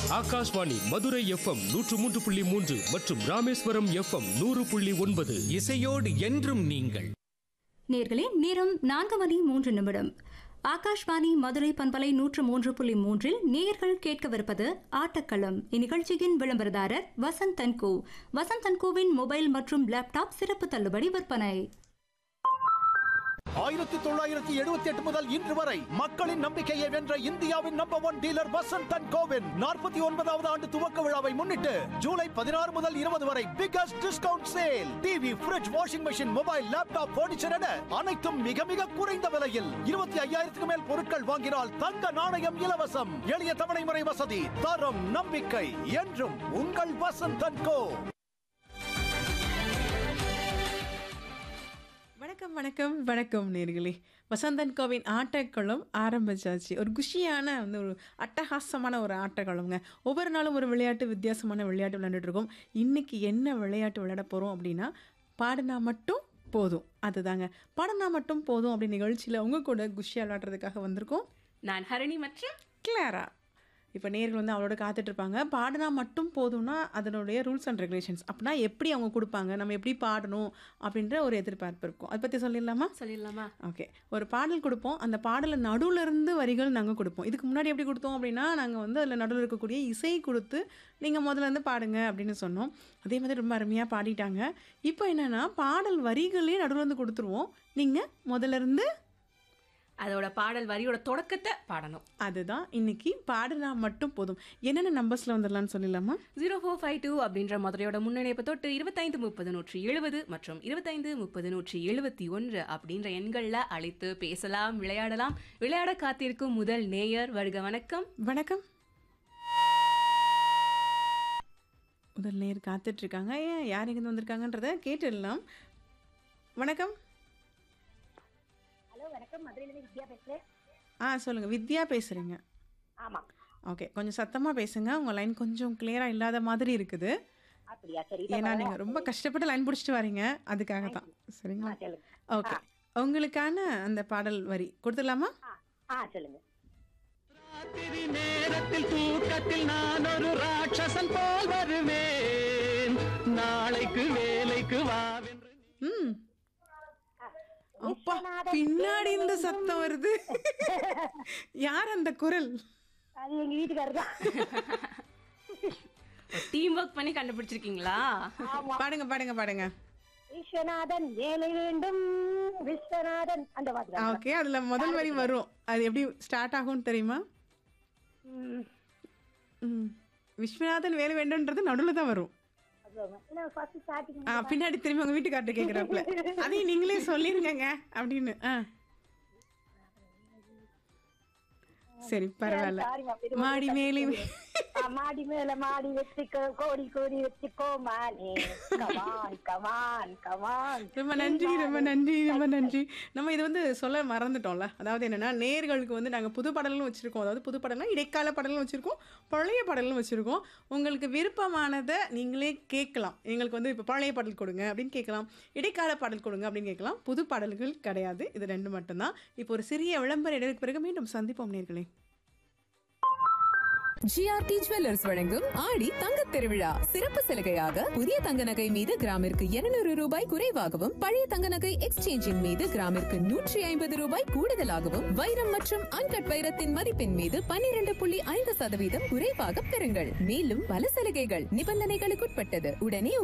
Akashvani Madurai FM நூற்று மூன்று புள்ளி மூன்று மற்றும் ராமேஸ்வரம் எஃப்எம் நூறு புள்ளி ஒன்பது இசையோடு என்றும் நீங்கள் நேர்களே நேரம் நான்கு மணி மூன்று நிமிடம் ஆகாஷ்வாணி மதுரை பண்பலை நூற்று மூன்று புள்ளி மூன்றில் நேயர்கள் கேட்கவிருப்பது ஆட்டக்களம் இந்நிகழ்ச்சியின் விளம்பரதாரர் வசந்த் தன்கோ வசந்த் தன்கோவின் மொபைல் மற்றும் லேப்டாப் சிறப்பு தள்ளுபடி விற்பனை ஆயிரத்தி தொள்ளாயிரத்தி எழுபத்தி எட்டு முதல் இன்று வரை மக்களின் நம்பிக்கையை வென்ற இந்தியாவின் number one dealer Vasanth and கோவின் நாற்பத்தி ஒன்பதாவது ஆண்டு துவக்க விழாவை முன்னிட்டு ஜூலை பதினாறு முதல் இருபது வரை biggest discount sale TV fridge washing machine mobile laptop furniture என அனைத்தும் மிக மிக குறைந்த விலையில் இருபத்தி ஐயாயிரத்துக்கு மேல் பொருட்கள் வாங்கினால் தங்க நாணயம் இலவசம் எளிய தவணை முறை வசதி தரம் நம்பிக்கை என்றும் உங்கள் வசந்த் அண்ட் கோ வணக்கம் வணக்கம் வணக்கம் நேர்களே வசந்தன் கோவின் ஆட்டக்களம் ஆரம்பிச்சாச்சு ஒரு குஷியான வந்து ஒரு அட்டகாசமான ஒரு ஆட்டக்களம்ங்க ஒவ்வொரு நாளும் ஒரு விளையாட்டு வித்தியாசமான விளையாட்டு விளையாண்டுட்டு இருக்கோம் இன்னைக்கு என்ன விளையாட்டு விளையாட போகிறோம் அப்படின்னா பாடினா மட்டும் போதும் அதுதாங்க பாடினா மட்டும் போதும் அப்படி நிகழ்ச்சியில் உங்க கூட குஷியாக விளையாடுறதுக்காக வந்திருக்கோம் நான் ஹரணி மற்றும் கிளாரா இப்போ நேர்கள் வந்து அவளோட காத்துட்டு இருப்பாங்க பாடினா மட்டும் போதும்னா அதனுடைய ரூல்ஸ் அண்ட் ரெகுலேஷன்ஸ் அப்படின்னா எப்படி அவங்க கொடுப்பாங்க நம்ம எப்படி பாடணும் அப்படின்ற ஒரு எதிர்பார்ப்பு இருக்கும் அதை பற்றி சொல்லிடலாமா சொல்லிடலாமா ஓகே ஒரு பாடல் கொடுப்போம் அந்த பாடலை நடுவுல இருந்து வரிகள் நாங்கள் கொடுப்போம் இதுக்கு முன்னாடி எப்படி கொடுத்தோம் அப்படின்னா நாங்கள் வந்து அதில் நடுவில் இருக்கக்கூடிய இசை கொடுத்து நீங்கள் முதல்ல இருந்து பாடுங்க அப்படின்னு சொன்னோம் அதே மாதிரி ரொம்ப அருமையாக பாடிட்டாங்க இப்போ என்னென்னா பாடல் வரிகளே நடுவில் இருந்து கொடுத்துருவோம் நீங்கள் முதல்ல இருந்து அதோட பாடல் வரியோட தொடக்கத்தை பாடணும் அதுதான் இன்னைக்கு பாடினா மட்டும் போதும் என்னென்ன நம்பர்ஸில் வந்துடலாம்னு சொல்லிடலாமா ஜீரோ ஃபோர் ஃபைவ் டூ அப்படின்ற மதுரையோட முன்னிணைப்பு தொட்டு இருபத்தைந்து முப்பது நூற்றி எழுபது மற்றும் இருபத்தைந்து முப்பது நூற்றி எழுபத்தி ஒன்று அப்படின்ற எண்களில் அழைத்து பேசலாம் விளையாடலாம் விளையாட காத்திருக்கும் முதல் நேயர் வருக வணக்கம் வணக்கம் முதல் நேர் காத்துட்டு இருக்காங்க ஏன் யார் எங்கேருந்து வந்திருக்காங்கன்றத கேட்டுடலாம் வணக்கம் ஹலோ வணக்கம் மதுரையிலேருந்து வித்யா பேசுகிறேன் ஆ சொல்லுங்கள் வித்யா பேசுகிறீங்க ஆமாம் ஓகே கொஞ்சம் சத்தமாக பேசுங்க உங்கள் லைன் கொஞ்சம் கிளியராக இல்லாத மாதிரி இருக்குது அப்படியா சரி ஏன்னா நீங்கள் ரொம்ப கஷ்டப்பட்டு லைன் பிடிச்சிட்டு வரீங்க அதுக்காக தான் சரிங்களா ஆ சொல்லுங்க ஓகே உங்களுக்கான அந்த பாடல் வரி கொடுத்துடலாமா ஆ ஆ சொல்லுங்க ராத்திரி நேரத்தில் தூக்கத்தில் நான் ஒரு ராட்சசன் போல் வருவேன் நாளைக்கு வேலைக்கு வாவென்று ம் அப்பா பின்னாடி இந்த சத்தம் வருது யார் அந்த குரல் அது எங்க வீட்டுக்காரர் தான் டீம் ஒர்க் பண்ணி கண்டுபிடிச்சிருக்கீங்களா பாடுங்க பாடுங்க பாடுங்க விஸ்வநாதன் வேலை வேண்டும் விஸ்வநாதன் அந்த மாதிரி தான். ஓகே அதுல முதல் வரி வரும் அது எப்படி ஸ்டார்ட் ஆகும்னு தெரியுமா ம், ம் விஸ்வநாதன் வேலை வேண்டும்ன்றது நடுவில் தான் வரும் அதுவாங்க. ஏன்னா first starting ஆ பின்னாடி திரும்பி உங்க வீட்டுக்கார்ட்ட கேட்குறாப்புல அதையும் நீங்களே சொல்லிருங்கங்க அப்படின்னு ஆ சரி பரவாயில்ல சாரிம்மா, இது ஒரு மாடி மேலே ஆ, மாடி மேல மாடி வச்சுக்கோ கோடி கோடி வச்சுக்கோ மானே கமான் கமான் கமான் ரொம்ப நன்றி ரொம்ப நன்றி ரொம்ப நன்றி நம்ம இது வந்து சொல்ல மறந்துட்டோம்ல அதாவது என்னன்னா நேர்களுக்கு வந்து நாங்கள் புது பாடலும் வச்சுருக்கோம் அதாவது புது பாடல்னா இடைக்கால பாடலும் வச்சுருக்கோம் பழைய பாடலும் வச்சுருக்கோம் உங்களுக்கு விருப்பமானதை நீங்களே கேட்கலாம் எங்களுக்கு வந்து இப்போ பழைய பாடல் கொடுங்க அப்படின்னு கேட்கலாம் இடைக்கால பாடல் கொடுங்க அப்படின்னு கேட்கலாம் புது பாடல்கள் கிடையாது இது ரெண்டு மட்டும்தான் இப்போ ஒரு சிறிய விளம்பர இடைவெளிக்கு பிறகு மீண்டும் சந்திப்போம் நேர்களே ஜிஆர்டி ஜுவல்லர்ஸ் வழங்கும் ஆடி தங்க திருவிழா சிறப்பு சலுகையாக புதிய தங்க நகை மீது கிராமிற்கு 200 ரூபாய் குறைவாகவும் பழைய தங்க நகை எக்ஸ்சேஞ்சின் மீது கிராமிற்கு நூற்றி ஐம்பது ரூபாய் கூடுதலாகவும் வைரம் மற்றும் அன்கட் வைரத்தின் மதிப்பின் மீது 12.5% புள்ளி ஐந்து சதவீதம் குறைவாக பெறுங்கள் மேலும் பல சலுகைகள் நிபந்தனைகளுக்குட்பட்டது உடனே